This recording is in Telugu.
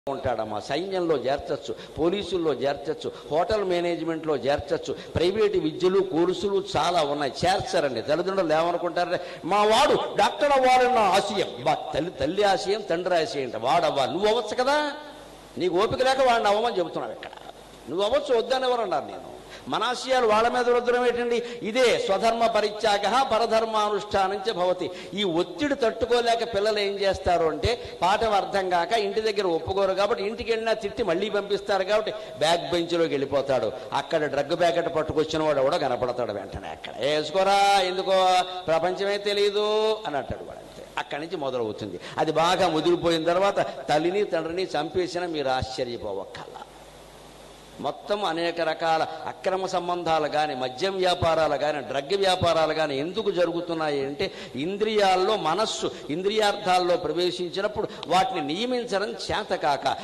ఉంటాడమ్మా సైన్యంలో చేర్చచ్చు పోలీసుల్లో చేర్చచ్చు హోటల్ మేనేజ్మెంట్లో చేర్చచ్చు ప్రైవేటు విద్యలు కోర్సులు చాలా ఉన్నాయి చేర్చారండి తల్లిదండ్రులు ఏమనుకుంటారంటే మా వాడు డాక్టర్ అవ్వాలని నా ఆశయం బా తల్లి తల్లి ఆశయం తండ్రి ఆశయం అంటే వాడవ్వాలి నువ్వు అవ్వచ్చు కదా నీకు ఓపిక లేక వాడిని అవ్వమని చెబుతున్నావు ఇక్కడ నువ్వు అవ్వచ్చు వద్దని ఎవరన్నారు నేను మన ఆశయాలు వాళ్ళ మీద రుద్దడం ఏంటండి ఇదే స్వధర్మ పరిత్యాగ పరధర్మానుష్ఠానంచ భవతి ఈ ఒత్తిడి తట్టుకోలేక పిల్లలు ఏం చేస్తారు అంటే పాఠం అర్థం కాక ఇంటి దగ్గర ఒప్పుకోరు కాబట్టి ఇంటికి వెళ్ళినా తిట్టి మళ్ళీ పంపిస్తారు కాబట్టి బ్యాక్ బెంచ్లోకి వెళ్ళిపోతాడు అక్కడ డ్రగ్ ప్యాకెట్ పట్టుకొచ్చిన వాడు కూడా కనపడతాడు వెంటనే అక్కడ వేసుకోరా ఎందుకో ప్రపంచమే తెలియదు అని అంటాడు వాడు అంతే అక్కడి నుంచి మొదలవుతుంది అది బాగా ముదిరిపోయిన తర్వాత తల్లిని తండ్రిని చంపేసినా మీరు ఆశ్చర్యపోవక్కల్లా మొత్తం అనేక రకాల అక్రమ సంబంధాలు కానీ మద్యం వ్యాపారాలు కానీ డ్రగ్ వ్యాపారాలు కానీ ఎందుకు జరుగుతున్నాయి అంటే ఇంద్రియాల్లో మనస్సు ఇంద్రియార్థాల్లో ప్రవేశించినప్పుడు వాటిని నియమించడం చేతకాక